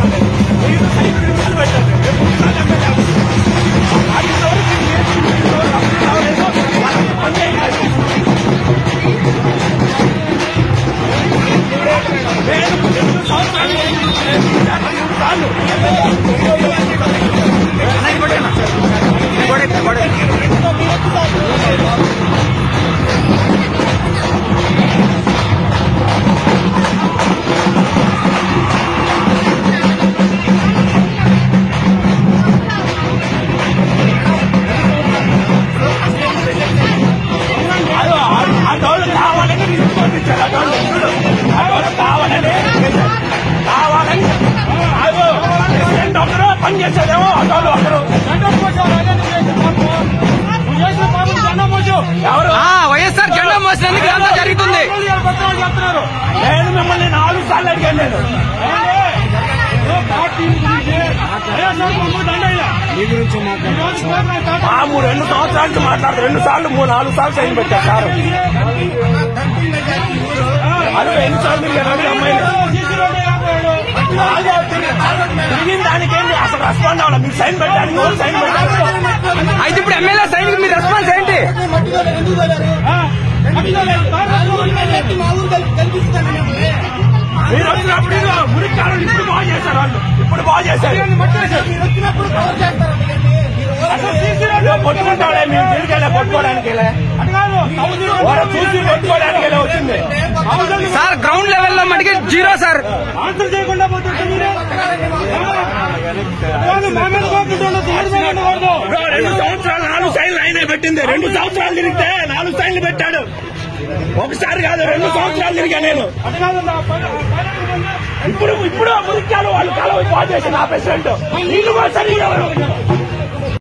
పెట్టండి మీరు సైకిల్ నిమిషాలు పెట్టండి రేపు ఒకసారి ఎమ్మెల్యే అవుతుంది. ఆ ఇంతవరకు మీరు నేర్చుకుని ఇంతవరకు అప్పుడు రావలేదు వాళ్ళకి పని చేయాలి. నేను రెండు సంవత్సరాలు మూడు సార్లు అదో ఆ- ఆ డోళ్ళు కావాలని తీసుకొచ్చారు ఆ డోళ్ళు చూడు. ఆ డోళ్ళు కావాలని కావాలని అదో ప్రెసిడెంట్ ఒకరు పని చేసేదేమో ఆ డోళ్ళు ఒకరు ఎవరు ఆ వైఎస్ఆర్ జెండా మోసినందుకు ఇదంతా జరుగుతుంది నేను మిమ్మల్ని నాలుగు సార్లు అడిగాను నేను ఆ మూడు రెండు సంవత్సరాల నుంచి మాట్లాడుతూ రెండు సార్లు మూడు నాలుగు సార్లు సైన్ పెట్టారు సార్ అదే ఎన్ని సార్లు తిరిగారు అడిగి అమ్మాయిని అదే తిరిగిన దానికేంటి అసలు రెస్పాండ్ అవ్వాలి మీకు సైన్ పెట్టడానికి ఎవరు సైన్ పెట్టారు అయితే ఇప్పుడు ఎమ్మెల్యే సైన్ మీ రెస్పాన్స్ ఏంటి మీరు వచ్చినప్పుడు ఇదిగో మురికాలు ఇప్పుడు బాగా చేశారు వాళ్ళు ఇప్పుడు బాగా చేశారు ఏదో కొట్టుకుంటాడే మేము తిరిగేలే కొట్టుకోవడానికి వాడు చూసి కొట్టుకోవడానికి ఇలా వచ్చింది సార్ గ్రౌండ్ లెవెల్లో మటుకి జీరో సార్ ఆన్సర్ చేయకుండా పోతుంటే మీరే కాదు, మా మీద కోపం ఉండదు, దాడి చేయకుండా కూడదు. బ్రో, రెండు సంవత్సరాలు నాలుగు సైన్లు ఆయనే పెట్టింది రెండు సంవత్సరాలు తిరిగితే నాలుగు సైన్లు పెట్టాడు ఒకసారి కాదు రెండు సంవత్సరాలు తిరిగా నేను అటు కాదు, నా పని- పని ఉంది. ఇప్పుడు ఇప్పుడు మురికాలు వాళ్ళు కాలం బాగా చేసిన ఆ ప్రెసిడెంట్ నీళ్ళు కూడా సరిగ్గా ఎవరు